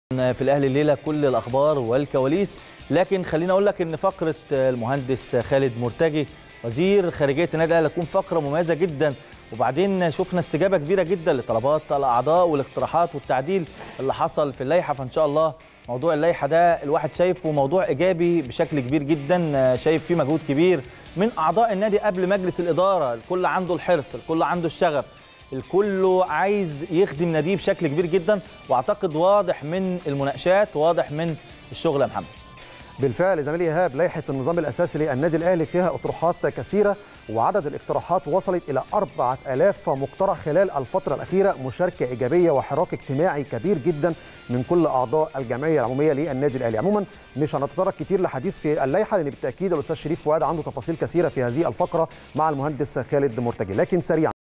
في الاهلي الليله كل الاخبار والكواليس لكن خليني اقول لك ان فقره المهندس خالد مرتجي وزير خارجيه النادي الاهلي هتكون فقره مميزه جدا وبعدين شفنا استجابه كبيره جدا لطلبات الاعضاء والاقتراحات والتعديل اللي حصل في اللائحه فان شاء الله موضوع اللائحه ده الواحد شايفه موضوع ايجابي بشكل كبير جدا شايف فيه مجهود كبير من اعضاء النادي قبل مجلس الاداره الكل عنده الحرص الكل عنده الشغف الكل عايز يخدم ناديه بشكل كبير جدا واعتقد واضح من المناقشات واضح من الشغل يا محمد بالفعل زميلي ايهاب لائحه النظام الاساسي للنادي الاهلي فيها اطروحات كثيره وعدد الاقتراحات وصلت الى 4000 مقترح خلال الفتره الاخيره مشاركه ايجابيه وحراك اجتماعي كبير جدا من كل اعضاء الجمعيه العموميه للنادي الاهلي عموما مش هنتطرق كتير لحديث في اللائحه لان بالتاكيد الاستاذ شريف فؤاد عنده تفاصيل كثيره في هذه الفقره مع المهندس خالد مرتجي لكن سريعا